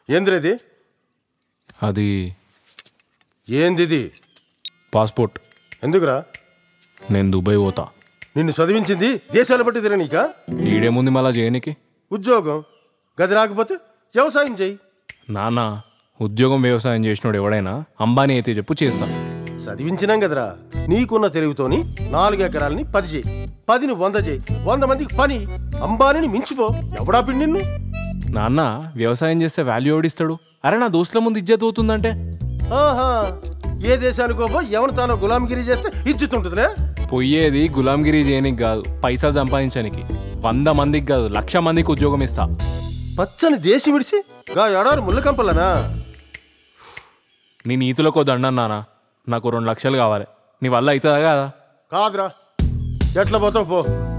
ఏంద్రేది అది ఏందిది పాస్పోర్ట్ ఎందుకురా నేను దుబాయ్ పోతా నిన్ను చదివించింది దేశాల బట్టి తిరగనీక ఈడేముంది మళ్ళా చేయనికి ఉద్యోగం గది రాకపోతే వ్యవసాయం చేయి నాన్న ఉద్యోగం వ్యవసాయం చేసినోడు ఎవడైనా అంబానీ అయితే చెప్పు చేస్తా చదివించినాం కదరా నీకున్న తెలివితోని నాలుగు ఎకరాలని పది చేయి పదిని వంద చేయి వంద మందికి పని అంబానీని మించిపో ఎవడా పిండి నిన్ను నాన్న వ్యవసాయం చేస్తే వాల్యూ ఎవడిస్తాడు అరే నా దోస్తుల ముందు ఇజ్జత్ అవుతుందంటే ఆహా ఏ దేశానికో పో ఎవరు తానో గులాంగిరి చేస్తే ఇజ్జుతుంటుందిలే పోయేది గులాంగిరి చేయనికి కాదు పైసలు సంపాదించడానికి వంద మందికి కాదు లక్ష మందికి ఉద్యోగం ఇస్తా పచ్చని దేశం విడిచి గా ఎడారు ముళ్ళకంపలనా నీ నీతులకు దండం నాన్న నాకు రెండు లక్షలు కావాలి నీ వల్ల అవుతుందా కదా కాదురా ఎట్లా పోతావు పో